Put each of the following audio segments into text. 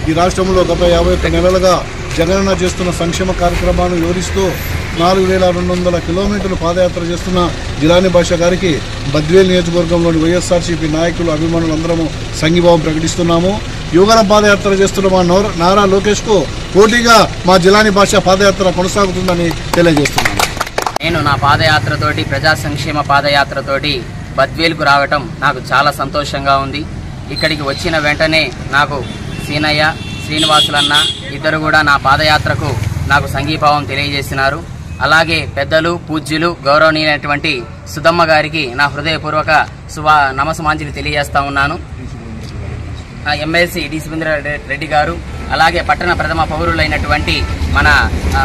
ఈ రాష్ట్రంలో గత యాభై ఒక్క నెలలుగా జగనన్న చేస్తున్న సంక్షేమ కార్యక్రమాలను వివరిస్తూ నాలుగు వేల రెండు వందల కిలోమీటర్లు పాదయాత్ర చేస్తున్న జిలాని భాష గారికి బద్వేల్ నియోజకవర్గంలోని వైఎస్ఆర్సీపీ నాయకులు అభిమానులు అందరము సంఘీభావం ప్రకటిస్తున్నాము యువగల పాదయాత్ర చేస్తున్న మా నోర- నారా లోకేష్కు పోటీగా మా జిలాని భాష పాదయాత్ర కొనసాగుతుందని తెలియజేస్తున్నాము నేను నా పాదయాత్రతోటి ప్రజా సంక్షేమ పాదయాత్రతోటి బద్వేలుకు రావటం నాకు చాలా సంతోషంగా ఉంది ఇక్కడికి వచ్చిన వెంటనే నాకు సీనయ్య శ్రీనివాసులన్న ఇద్దరు కూడా నా పాదయాత్రకు నాకు సంఘీభావం తెలియజేసినారు అలాగే పెద్దలు పూజ్యులు గౌరవనీయులైనటువంటి సుధమ్మ గారికి నా హృదయపూర్వక శుభ నమస్మాంజలి తెలియజేస్తా ఉన్నాను ఆ ఎమ్మెల్సీ డి సురేంద్ర రెడ్డి గారు అలాగే పట్టణ ప్రథమ పౌరులైనటువంటి మన ఆ,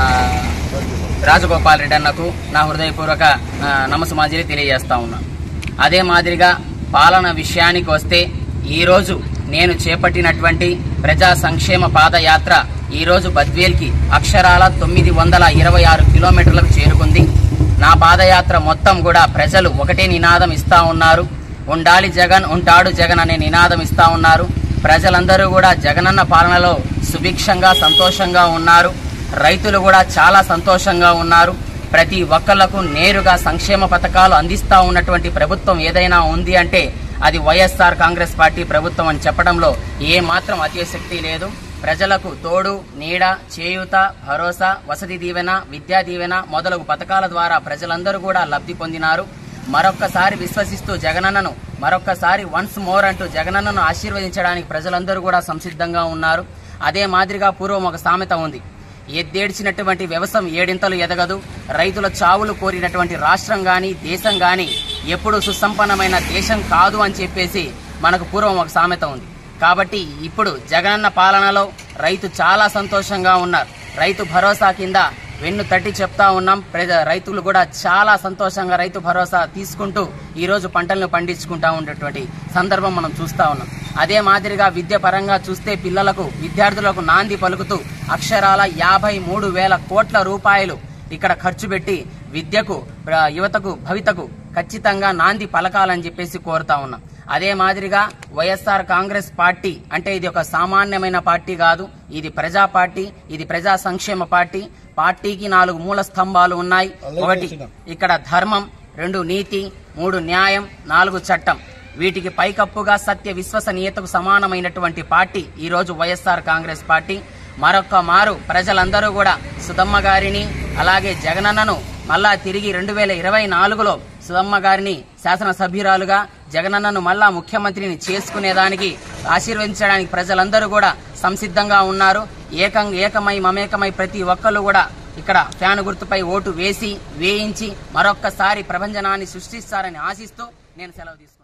రాజగోపాల్ రెడ్డి అన్నకు నా హృదయపూర్వక ఆ, నమస్మాంజలి తెలియజేస్తా ఉన్నాను అదే మాదిరిగా పాలన విషయానికి వస్తే ఈరోజు నేను చేపట్టినటువంటి ప్రజా సంక్షేమ పాదయాత్ర ఈరోజు బద్వేల్కి అక్షరాల తొమ్మిది వందల ఇరవై ఆరు కిలోమీటర్లకు చేరుకుంది నా పాదయాత్ర మొత్తం కూడా ప్రజలు ఒకటే నినాదం ఇస్తా ఉన్నారు ఉండాలి జగన్ ఉంటాడు జగన్ అనే నినాదం ఇస్తా ఉన్నారు ప్రజలందరూ కూడా జగనన్న పాలనలో సుభిక్షంగా సంతోషంగా ఉన్నారు రైతులు కూడా చాలా సంతోషంగా ఉన్నారు ప్రతి ఒక్కళ్లకు నేరుగా సంక్షేమ పథకాలు అందిస్తా ఉన్నటువంటి ప్రభుత్వం ఏదైనా ఉంది అంటే అది వైఎస్ఆర్ కాంగ్రెస్ పార్టీ ప్రభుత్వం అని చెప్పడంలో ఏ మాత్రం అతిశక్తి లేదు ప్రజలకు తోడు నీడ చేయూత భరోసా వసతి దీవెన విద్యా దీవెన మొదలగు పథకాల ద్వారా ప్రజలందరూ కూడా లబ్ధి పొందినారు మరొక్కసారి విశ్వసిస్తూ జగనన్నను మరొక్కసారి వన్స్ మోర్ అంటూ జగనన్నను ఆశీర్వదించడానికి ప్రజలందరూ కూడా సంసిద్ధంగా ఉన్నారు అదే మాదిరిగా పూర్వం ఒక సామెత ఉంది ఎద్దేడ్చినటువంటి వ్యవసాయం ఏడింతలు ఎదగదు రైతుల చావులు కోరినటువంటి రాష్ట్రం గాని దేశం గాని ఎప్పుడు సుసంపన్నమైన దేశం కాదు అని చెప్పేసి మనకు పూర్వం ఒక సామెత ఉంది కాబట్టి ఇప్పుడు జగనన్న పాలనలో రైతు చాలా సంతోషంగా ఉన్నారు రైతు భరోసా కింద వెన్ను తట్టి చెప్తా ఉన్నాం ప్రజ రైతులు కూడా చాలా సంతోషంగా రైతు భరోసా తీసుకుంటూ ఈ రోజు పంటలను పండించుకుంటా ఉండేటువంటి సందర్భం మనం చూస్తా ఉన్నాం అదే మాదిరిగా విద్య పరంగా చూస్తే పిల్లలకు విద్యార్థులకు నాంది పలుకుతూ అక్షరాల యాభై మూడు వేల కోట్ల రూపాయలు ఇక్కడ ఖర్చు పెట్టి విద్యకు ప్ర- యువతకు భవితకు ఖచ్చితంగా నాంది పలకాలని చెప్పేసి కోరుతా ఉన్నాం అదే మాదిరిగా వైఎస్ఆర్ కాంగ్రెస్ పార్టీ అంటే ఇది ఒక సామాన్యమైన పార్టీ కాదు ఇది ప్రజా పార్టీ ఇది ప్రజా సంక్షేమ పార్టీ పార్టీకి నాలుగు మూల స్తంభాలు ఉన్నాయి ఒకటి ఇక్కడ ధర్మం రెండు నీతి మూడు న్యాయం నాలుగు చట్టం వీటికి పైకప్పుగా సత్య విశ్వసనీయతకు సమానమైనటువంటి పార్టీ ఈ రోజు వైఎస్ఆర్ కాంగ్రెస్ పార్టీ మరొక్క మారు ప్రజలందరూ కూడా సుధమ్మ గారిని అలాగే జగనన్నను మళ్ళా తిరిగి రెండు వేల ఇరవై నాలుగులో సుధమ్మ గారిని శాసనసభ్యురాలుగా జగనన్నను మళ్ళా ముఖ్యమంత్రిని చేసుకునేదానికి ఆశీర్వదించడానికి ప్రజలందరూ కూడా సంసిద్ధంగా ఉన్నారు ఏకం ఏకమై మమేకమై ప్రతి ఒక్కరు కూడా ఇక్కడ ఫ్యాన్ గుర్తుపై ఓటు వేసి వేయించి మరొక్కసారి ప్రభంజనాన్ని సృష్టిస్తారని ఆశిస్తూ నేను సెలవు తీసుకున్నాను